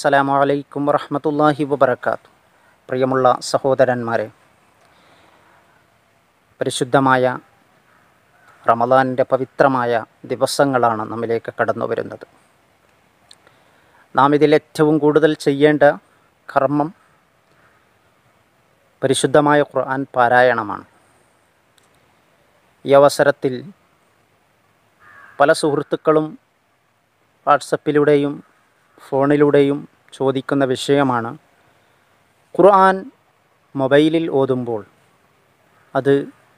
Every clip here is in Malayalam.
അസ്സലാമു അലൈക്കും വറഹ്മത്തുള്ളാഹി വബറകാത്തു പ്രിയമുള്ള സഹോദരന്മാരെ പരിശുദ്ധമായ റമദാനിൻ്റെ പവിത്രമായ ദിവസങ്ങളാണ് നമ്മിലേക്ക് കടന്നു വരുന്നത് നാം ഇതിൽ ഏറ്റവും കൂടുതൽ ചെയ്യേണ്ട കർമ്മം പരിശുദ്ധമായ ഖുർആൻ പാരായണമാണ് ഈ അവസരത്തിൽ പല സുഹൃത്തുക്കളും വാട്സപ്പിലൂടെയും ഫോണിലൂടെയും ചോദിക്കുന്ന വിഷയമാണ് ഖുർആൻ മൊബൈലിൽ ഓതുമ്പോൾ അത്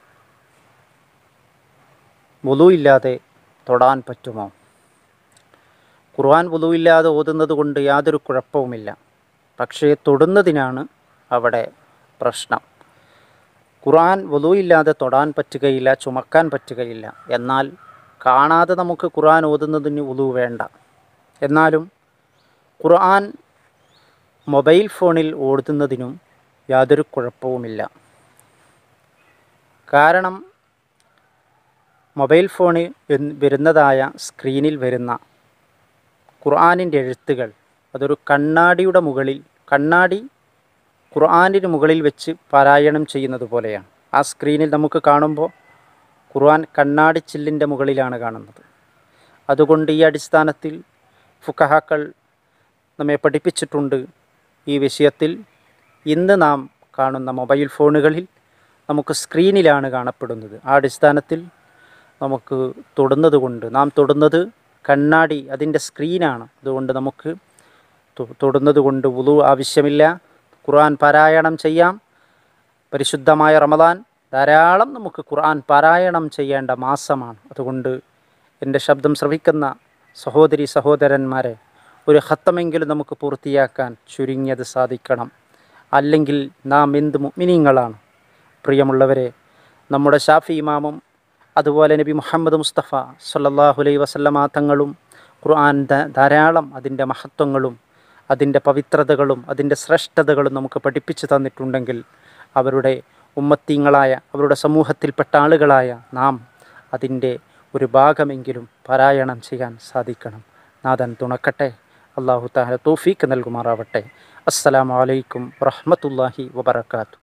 വുളു ഇല്ലാതെ തൊടാൻ പറ്റുമോ ഖുർആൻ വുളു ഇല്ലാതെ ഓതുന്നത് കൊണ്ട് യാതൊരു കുഴപ്പവുമില്ല പക്ഷേ തൊടുന്നതിനാണ് അവിടെ പ്രശ്നം ഖുർആൻ വുളു ഇല്ലാതെ തൊടാൻ പറ്റുകയില്ല ചുമക്കാൻ പറ്റുകയില്ല എന്നാൽ കാണാതെ നമുക്ക് ഖുർആൻ ഓതുന്നതിന് വുളു വേണ്ട എന്നാലും ഖുർആൻ മൊബൈൽ ഫോണിൽ ഓടുന്നതിനും യാതൊരു കുഴപ്പവുമില്ല കാരണം മൊബൈൽ ഫോണിൽ വരുന്നതായ സ്ക്രീനിൽ വരുന്ന ഖുർആനിൻ്റെ എഴുത്തുകൾ അതൊരു കണ്ണാടിയുടെ മുകളിൽ കണ്ണാടി ഖുർആനിന് മുകളിൽ വെച്ച് പാരായണം ചെയ്യുന്നത് പോലെയാണ് ആ സ്ക്രീനിൽ നമുക്ക് കാണുമ്പോൾ ഖുർആൻ കണ്ണാടി ചില്ലിൻ്റെ മുകളിലാണ് കാണുന്നത് അതുകൊണ്ട് ഈ അടിസ്ഥാനത്തിൽ ഫുക്കഹാക്കൾ നമ്മെ പഠിപ്പിച്ചിട്ടുണ്ട് ഈ വിഷയത്തിൽ ഇന്ന് നാം കാണുന്ന മൊബൈൽ ഫോണുകളിൽ നമുക്ക് സ്ക്രീനിലാണ് കാണപ്പെടുന്നത് ആ അടിസ്ഥാനത്തിൽ നമുക്ക് തൊടുന്നത് കൊണ്ട് നാം തൊടുന്നത് കണ്ണാടി അതിൻ്റെ സ്ക്രീനാണ് അതുകൊണ്ട് നമുക്ക് തൊടുന്നത് കൊണ്ട് വുളു ആവശ്യമില്ല ഖുർആൻ പാരായണം ചെയ്യാം പരിശുദ്ധമായ റമദാൻ ധാരാളം നമുക്ക് ഖുർആൻ പാരായണം ചെയ്യേണ്ട മാസമാണ് അതുകൊണ്ട് എൻ്റെ ശബ്ദം ശ്രവിക്കുന്ന സഹോദരി സഹോദരന്മാരെ ഒരു ഹത്തമെങ്കിലും നമുക്ക് പൂർത്തിയാക്കാൻ ചുരുങ്ങിയത് സാധിക്കണം അല്ലെങ്കിൽ നാം എന്ത് മുഅ്മിനീങ്ങളാണ് പ്രിയമുള്ളവരെ നമ്മുടെ ഷാഫി ഇമാമും അതുപോലെ നബി മുഹമ്മദ് മുസ്തഫ സല്ലല്ലാഹു അലൈഹി വസല്ലമ തങ്ങളും ഖുർആൻ ധാരാളം അതിൻ്റെ മഹത്വങ്ങളും അതിൻ്റെ പവിത്രതകളും അതിൻ്റെ ശ്രേഷ്ഠതകളും നമുക്ക് പഠിപ്പിച്ചു തന്നിട്ടുണ്ടെങ്കിൽ അവരുടെ ഉമ്മത്തീങ്ങളായ അവരുടെ സമൂഹത്തിൽപ്പെട്ട ആളുകളായ നാം അതിൻ്റെ ഒരു ഭാഗമെങ്കിലും പാരായണം ചെയ്യാൻ സാധിക്കണം നാഥൻ തുണക്കട്ടെ അള്ളാഹു താല തോഫീക്ക് നൽകുമാറാവട്ടെ അസ്സലാമു അലൈക്കും വറഹ്മത്തുള്ളാഹി വബറകാത്തു